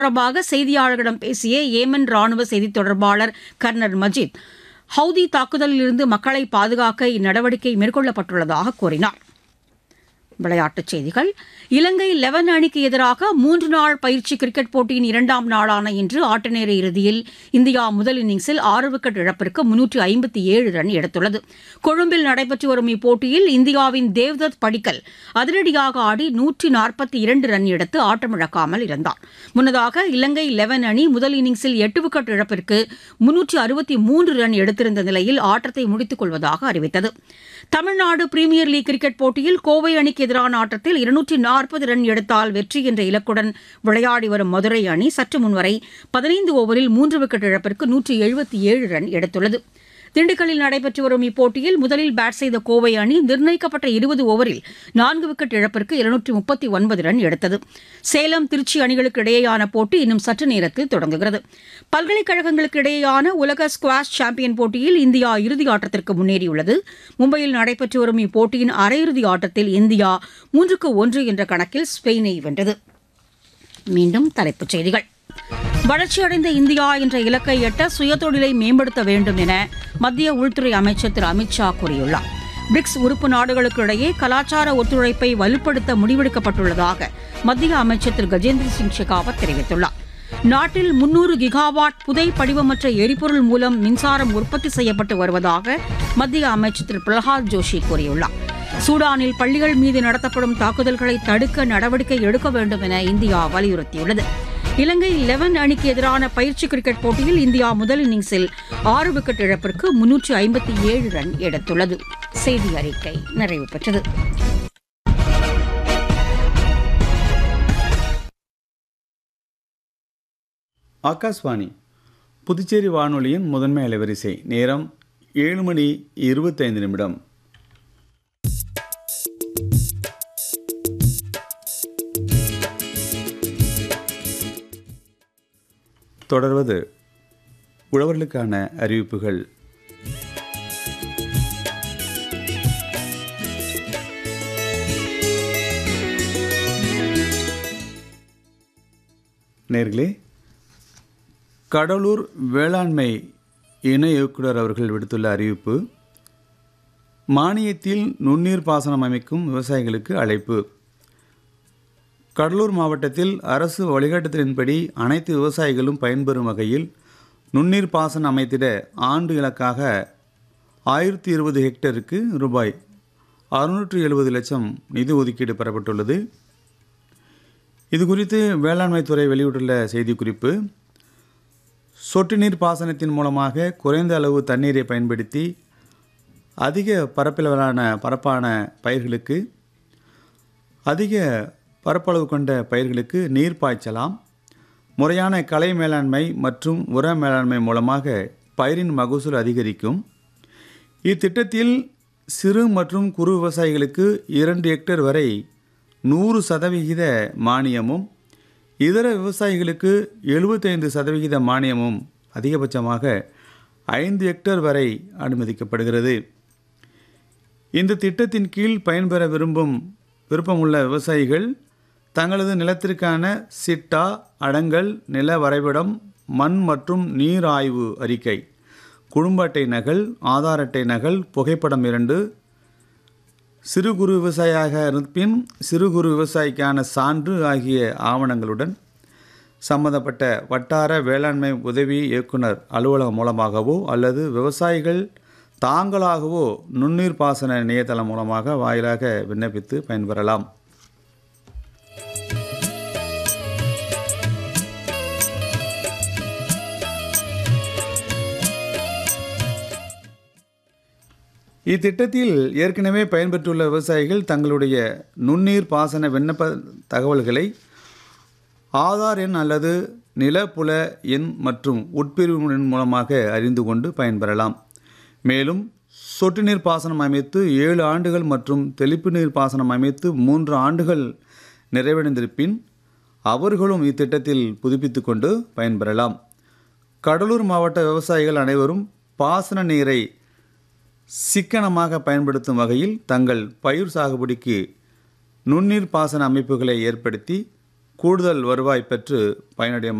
தொடர்பாக செய்தியாளர்களிடம் பேசிய ஏமன் ராணுவ செய்தித் தொடர்பாளர் கர்னல் மஜித் ஹவுதி தாக்குதலிலிருந்து மக்களை பாதுகாக்க இந்நடவடிக்கை மேற்கொள்ளப்பட்டுள்ளதாக கூறினார் விளையாட்டுச் செய்திகள் இலங்கை லெவன் அணிக்கு எதிராக மூன்று நாள் பயிற்சி கிரிக்கெட் போட்டியின் இரண்டாம் நாளான இன்று ஆட்டநேர இறுதியில் இந்தியா முதல் இன்னிங்ஸில் ஆறு விக்கெட் இழப்பிற்கு முன்னூற்று ஐம்பத்தி ஏழு ரன் எடுத்துள்ளது கொழும்பில் நடைபெற்று வரும் இப்போட்டியில் இந்தியாவின் தேவ்தத் படிக்கல் அதிரடியாக ஆடி நூற்றி நாற்பத்தி இரண்டு ரன் எடுத்து ஆட்டமிழக்காமல் இருந்தார் முன்னதாக இலங்கை லெவன் அணி முதல் இன்னிங்ஸில் எட்டு விக்கெட் இழப்பிற்கு முன்னூற்றி அறுபத்தி மூன்று ரன் எடுத்திருந்த நிலையில் ஆட்டத்தை முடித்துக் கொள்வதாக அறிவித்தது தமிழ்நாடு பிரீமியர் லீக் கிரிக்கெட் போட்டியில் கோவை அணிக்கு எதிரான ஆட்டத்தில் இருநூற்றி நாற்பது ரன் எடுத்தால் வெற்றி என்ற இலக்குடன் விளையாடி வரும் மதுரை அணி சற்று முன்வரை பதினைந்து ஓவரில் மூன்று விக்கெட் இழப்பிற்கு நூற்றி எழுபத்தி ஏழு ரன் எடுத்துள்ளது திண்டுக்கல்லில் நடைபெற்று வரும் இப்போட்டியில் முதலில் பேட் செய்த கோவை அணி நிர்ணயிக்கப்பட்ட இருபது ஓவரில் நான்கு விக்கெட் இழப்பிற்கு இருநூற்றி முப்பத்தி ஒன்பது ரன் எடுத்தது சேலம் திருச்சி அணிகளுக்கு இடையேயான போட்டி இன்னும் சற்று நேரத்தில் தொடங்குகிறது பல்கலைக்கழகங்களுக்கு இடையேயான உலக ஸ்குவாஷ் சாம்பியன் போட்டியில் இந்தியா இறுதி ஆட்டத்திற்கு முன்னேறியுள்ளது மும்பையில் நடைபெற்று வரும் இப்போட்டியின் அரையிறுதி ஆட்டத்தில் இந்தியா மூன்றுக்கு ஒன்று என்ற கணக்கில் ஸ்பெயினை வென்றது மீண்டும் தலைப்புச் செய்திகள் வளர்ச்சியடைந்த இந்தியா என்ற இலக்கை எட்ட சுயதொழிலை மேம்படுத்த வேண்டும் என மத்திய உள்துறை அமைச்சர் திரு அமித்ஷா கூறியுள்ளார் பிரிக்ஸ் உறுப்பு நாடுகளுக்கு இடையே கலாச்சார ஒத்துழைப்பை வலுப்படுத்த முடிவெடுக்கப்பட்டுள்ளதாக மத்திய அமைச்சர் திரு கஜேந்திர சிங் ஷெகாவத் தெரிவித்துள்ளார் நாட்டில் முன்னூறு கிகாவாட் புதை படிவமற்ற எரிபொருள் மூலம் மின்சாரம் உற்பத்தி செய்யப்பட்டு வருவதாக மத்திய அமைச்சர் திரு பிரகலாத் ஜோஷி கூறியுள்ளார் சூடானில் பள்ளிகள் மீது நடத்தப்படும் தாக்குதல்களை தடுக்க நடவடிக்கை எடுக்க வேண்டும் என இந்தியா வலியுறுத்தியுள்ளது இலங்கை லெவன் அணிக்கு எதிரான பயிற்சி கிரிக்கெட் போட்டியில் இந்தியா முதல் இன்னிங்ஸில் ஆறு விக்கெட் இழப்பிற்கு முன்னூற்று ஐம்பத்தி ஏழு ரன் எடுத்துள்ளது செய்தி அறிக்கை நிறைவு பெற்றது ஆகாஷ்வாணி புதுச்சேரி வானொலியின் முதன்மை அலைவரிசை நேரம் ஏழு மணி இருபத்தைந்து நிமிடம் தொடர்வது உழவர்களுக்கான அறிவிப்புகள் நேர்களே கடலூர் வேளாண்மை இணை இயக்குனர் அவர்கள் விடுத்துள்ள அறிவிப்பு மானியத்தில் நுண்ணீர் பாசனம் அமைக்கும் விவசாயிகளுக்கு அழைப்பு கடலூர் மாவட்டத்தில் அரசு வழிகாட்டுதலின்படி அனைத்து விவசாயிகளும் பயன்பெறும் வகையில் நுண்ணீர் பாசனம் அமைத்திட ஆண்டு இலக்காக ஆயிரத்தி இருபது ஹெக்டருக்கு ரூபாய் அறுநூற்று எழுபது லட்சம் நிதி ஒதுக்கீடு பெறப்பட்டுள்ளது இது குறித்து வேளாண்மை துறை வெளியிட்டுள்ள செய்திக்குறிப்பு சொட்டு நீர் பாசனத்தின் மூலமாக குறைந்த அளவு தண்ணீரை பயன்படுத்தி அதிக பரப்பளவிலான பரப்பான பயிர்களுக்கு அதிக பரப்பளவு கொண்ட பயிர்களுக்கு நீர் பாய்ச்சலாம் முறையான கலை மேலாண்மை மற்றும் உர மேலாண்மை மூலமாக பயிரின் மகசூல் அதிகரிக்கும் இத்திட்டத்தில் சிறு மற்றும் குறு விவசாயிகளுக்கு இரண்டு ஹெக்டேர் வரை நூறு சதவிகித மானியமும் இதர விவசாயிகளுக்கு எழுபத்தைந்து சதவிகித மானியமும் அதிகபட்சமாக ஐந்து ஹெக்டேர் வரை அனுமதிக்கப்படுகிறது இந்த திட்டத்தின் கீழ் பயன்பெற விரும்பும் விருப்பமுள்ள விவசாயிகள் தங்களது நிலத்திற்கான சிட்டா அடங்கல் நில வரைபடம் மண் மற்றும் நீர் ஆய்வு அறிக்கை குடும்ப அட்டை நகல் ஆதார் அட்டை நகல் புகைப்படம் இரண்டு சிறு குறு விவசாயியாக இருப்பின் சிறு குறு விவசாயிக்கான சான்று ஆகிய ஆவணங்களுடன் சம்பந்தப்பட்ட வட்டார வேளாண்மை உதவி இயக்குனர் அலுவலகம் மூலமாகவோ அல்லது விவசாயிகள் தாங்களாகவோ நுண்ணீர் பாசன இணையதளம் மூலமாக வாயிலாக விண்ணப்பித்து பயன்பெறலாம் இத்திட்டத்தில் ஏற்கனவே பயன்பெற்றுள்ள விவசாயிகள் தங்களுடைய நுண்ணீர் பாசன விண்ணப்ப தகவல்களை ஆதார் எண் அல்லது நிலப்புல எண் மற்றும் உட்பிரிவு எண் மூலமாக அறிந்து கொண்டு பயன்பெறலாம் மேலும் சொட்டு நீர் பாசனம் அமைத்து ஏழு ஆண்டுகள் மற்றும் தெளிப்பு நீர் பாசனம் அமைத்து மூன்று ஆண்டுகள் நிறைவடைந்திருப்பின் அவர்களும் இத்திட்டத்தில் புதுப்பித்து கொண்டு பயன்பெறலாம் கடலூர் மாவட்ட விவசாயிகள் அனைவரும் பாசன நீரை சிக்கனமாக பயன்படுத்தும் வகையில் தங்கள் பயிர் சாகுபடிக்கு நுண்ணீர் பாசன அமைப்புகளை ஏற்படுத்தி கூடுதல் வருவாய் பெற்று பயனடைய